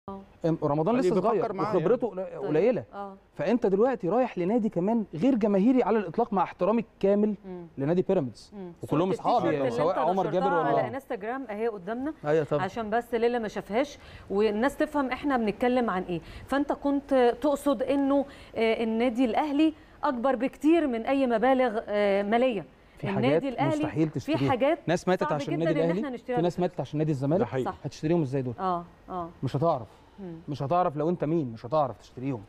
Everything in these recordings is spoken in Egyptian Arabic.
رمضان خليه لسه بيفكر صغير معاه وخبرته قليله اه فانت دلوقتي رايح لنادي كمان غير جماهيري على الاطلاق مع احترامي الكامل مم. لنادي بيراميدز مم. وكلهم صورة اصحابي التيشيرت سواء اللي انت عمر جابر نشرتها على ولا انستجرام اهي قدامنا ايوه طبعا عشان بس ليلى ما شافهاش والناس تفهم احنا بنتكلم عن ايه فانت كنت تقصد انه آه، النادي الاهلي اكبر بكتير من اي مبالغ آاليه ماليه في حاجات النادي الاهلي مستحيل في تشتريها حاجات ناس ماتت صعب عشان جداً النادي إن احنا الاهلي نشتريها في ناس ماتت عشان نادي الزمالك ده حقيقي. صح. هتشتريهم ازاي دول اه اه مش هتعرف مم. مش هتعرف لو انت مين مش هتعرف تشتريهم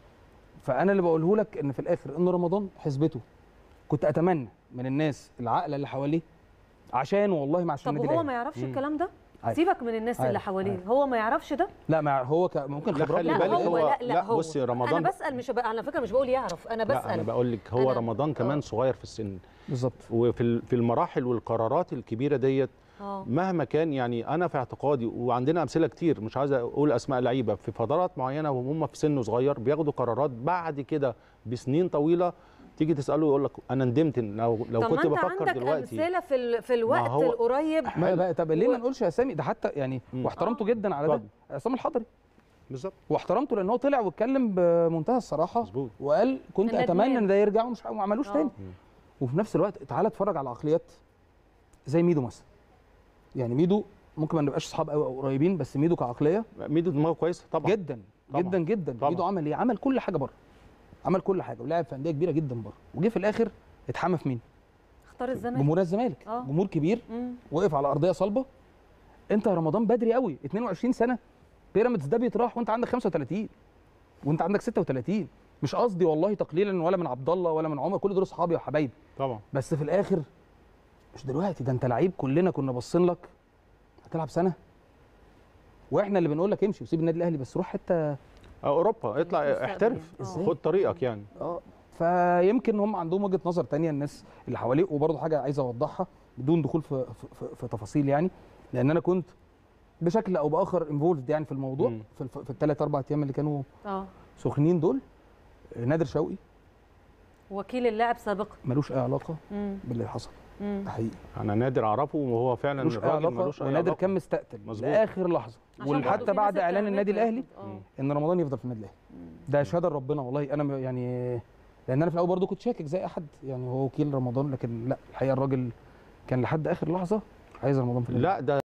فانا اللي بقوله لك ان في الاخر ان رمضان حسبته كنت اتمنى من الناس العاقله اللي حواليه عشان والله ما عشان طب النادي وهو الاهلي ما يعرفش مم. الكلام ده عارف. سيبك من الناس اللي عارف. حواليه عارف. هو ما يعرفش ده لا ما هو ك... ممكن لا خبرات خلي لا بالك هو هو لا لا هو بصي رمضان انا بسال مش بقى على فكره مش بقول يعرف انا لا انا بسال بقول لك هو أنا- رمضان كمان آه. صغير في السن بالظبط وفي ال- في المراحل والقرارات الكبيره ديت اه مهما كان يعني انا في اعتقادي وعندنا امثله كتير مش عايز اقول اسماء لعيبه في فترات معينه وهم في سن صغير بياخدوا قرارات بعد كده بسنين طويله تيجي تساله يقول لك انا ندمت إن لو لو طب كنت ما انت بفكر عندك دلوقتي امثله في ال- في الوقت هو- القريب ما بقى طب ليه و- ما نقولش اسامي ده حتى يعني مم. واحترمته آه. جدا على ده اتفضل. عصام الحضري بالظبط واحترمته لان هو طلع واتكلم بمنتهى الصراحه مظبوط وقال كنت الندمان. اتمنى ان ده يرجع ومش وما عملوش آه. تاني وفي نفس الوقت تعالى اتفرج على عقليات زي ميدو مثلا يعني ميدو ممكن ما نبقاش اصحاب قوي او قريبين بس ميدو كعقليه ميدو دماغه كويسه طبعا جدا طبعاً. جدا جدا طبعاً. ميدو عمل ايه عمل كل حاجه بره عمل كل حاجه ولعب في انديه كبيره جدا بره وجه في الاخر اتحمى في مين اختار الزمالك جمهور الزمالك آه. جمهور كبير مم. وقف على ارضيه صلبه انت يا رمضان بدري قوي 22 سنه بيراميدز ده بيتراح وانت عندك 35 وانت عندك 36 مش قصدي والله تقليلا ولا من عبد الله ولا من عمر كل دول اصحابي وحبايبي طبعا بس في الاخر مش دلوقتي ده انت لعيب كلنا كنا باصين لك هتلعب سنه واحنا اللي بنقول لك امشي وسيب النادي الاهلي بس روح حته آه، اوروبا اطلع مستقبل احترف يعني. آه. إزاي؟ خد طريقك يعني اه فيمكن هم عندهم وجهه نظر تانية الناس اللي حواليه وبرضه حاجه عايز اوضحها بدون دخول في, في, في, في تفاصيل يعني لان انا كنت بشكل او باخر انفولد يعني في الموضوع مم. في, الف- في الثلاث اربع ايام اللي كانوا اه سخنين دول نادر شوقي وكيل اللاعب سابقا ملوش اي علاقه مم. باللي حصل مم. ده حقيقي انا نادر اعرفه وهو فعلا ملوش اي الراجل علاقه ملوش اي ونادر علاقه كان مستقتل مظبوط. لاخر لحظه عشان برضه وحتى في بعد ناس اعلان النادي اتهمته. الاهلي اه ان رمضان يفضل في النادي الاهلي ده شهاده ربنا والله انا م- يعني لان انا في الاول برضه كنت شاكك زي احد يعني هو وكيل رمضان لكن لا الحقيقه الراجل كان لحد اخر لحظه عايز رمضان في النادي لا ده